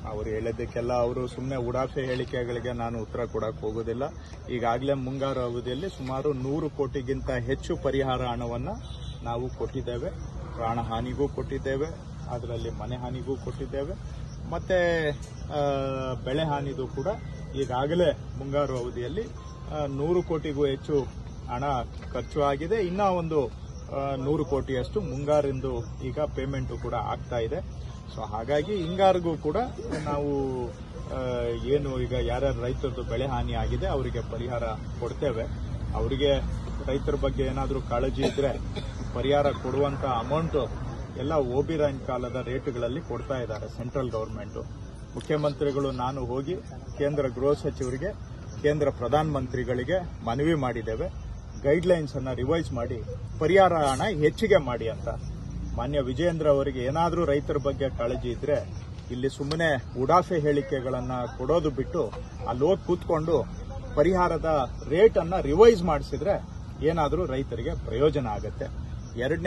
ಅವರು ಹೇಳಿದ್ದಕ್ಕೆಲ್ಲ ಅವರು ಸುಮ್ಮನೆ ಉಡಾಫೆ ಹೇಳಿಕೆಗಳಿಗೆ ನಾನು ಉತ್ತರ ಕೊಡಕ್ ಹೋಗೋದಿಲ್ಲ ಈಗಾಗಲೇ ಮುಂಗಾರು ಅವಧಿಯಲ್ಲಿ ಸುಮಾರು ನೂರು ಕೋಟಿಗಿಂತ ಹೆಚ್ಚು ಪರಿಹಾರ ಹಣವನ್ನ ನಾವು ಕೊಟ್ಟಿದ್ದೇವೆ ಪ್ರಾಣ ಹಾನಿಗೂ ಕೊಟ್ಟಿದ್ದೇವೆ ಅದರಲ್ಲಿ ಮನೆ ಹಾನಿಗೂ ಕೊಟ್ಟಿದ್ದೇವೆ ಮತ್ತೆ ಆ, ಬೆಳೆ ಹಾನಿದು ಕೂಡ ಈಗಾಗಲೇ ಮುಂಗಾರು ಅವಧಿಯಲ್ಲಿ ಆ, ನೂರು ಕೋಟಿಗೂ ಹೆಚ್ಚು ಹಣ ಖರ್ಚು ಆಗಿದೆ ಇನ್ನ ಒಂದು ಆ, ನೂರು ಕೋಟಿಯಷ್ಟು ಮುಂಗಾರಿಂದು ಈಗ ಪೇಮೆಂಟ್ ಕೂಡ ಆಗ್ತಾ ಇದೆ ಸೊ ಹಾಗಾಗಿ ಹಿಂಗಾರಿಗೂ ಕೂಡ ನಾವು ಆ, ಏನು ಈಗ ಯಾರ್ಯಾರು ರೈತರದ್ದು ಬೆಳೆ ಹಾನಿ ಆಗಿದೆ ಅವರಿಗೆ ಪರಿಹಾರ ಕೊಡ್ತೇವೆ ಅವರಿಗೆ ರೈತರ ಬಗ್ಗೆ ಏನಾದರೂ ಕಾಳಜಿ ಇದ್ರೆ ಪರಿಹಾರ ಕೊಡುವಂತ ಅಮೌಂಟ್ ಎಲ್ಲ ಓಬಿರಾನ್ ಕಾಲದ ರೇಟ್ಗಳಲ್ಲಿ ಕೊಡ್ತಾ ಇದ್ದಾರೆ ಸೆಂಟ್ರಲ್ ಗವರ್ಮೆಂಟ್ ಮುಖ್ಯಮಂತ್ರಿಗಳು ನಾನು ಹೋಗಿ ಕೇಂದ್ರ ಗೃಹ ಸಚಿವರಿಗೆ ಕೇಂದ್ರ ಪ್ರಧಾನ ಮಂತ್ರಿಗಳಿಗೆ ಮನವಿ ಮಾಡಿದ್ದೇವೆ ಗೈಡ್ಲೈನ್ಸ್ ಅನ್ನ ರಿವೈಸ್ ಮಾಡಿ ಪರಿಹಾರ ಹಣ ಹೆಚ್ಚಿಗೆ ಮಾಡಿ ಅಂತ ಮಾನ್ಯ ವಿಜಯೇಂದ್ರ ಅವರಿಗೆ ಏನಾದರೂ ರೈತರ ಬಗ್ಗೆ ಕಾಳಜಿ ಇದ್ರೆ ಇಲ್ಲಿ ಸುಮ್ಮನೆ ಉಡಾಫೆ ಹೇಳಿಕೆಗಳನ್ನ ಕೊಡೋದು ಬಿಟ್ಟು ಅಲ್ಲಿ ಹೋಗಿ ಕೂತ್ಕೊಂಡು ಪರಿಹಾರದ ರೇಟ್ ಅನ್ನ ರಿವೈಸ್ ಮಾಡಿಸಿದ್ರೆ ಏನಾದರೂ ರೈತರಿಗೆ ಪ್ರಯೋಜನ ಆಗತ್ತೆ ಎರಡನೇ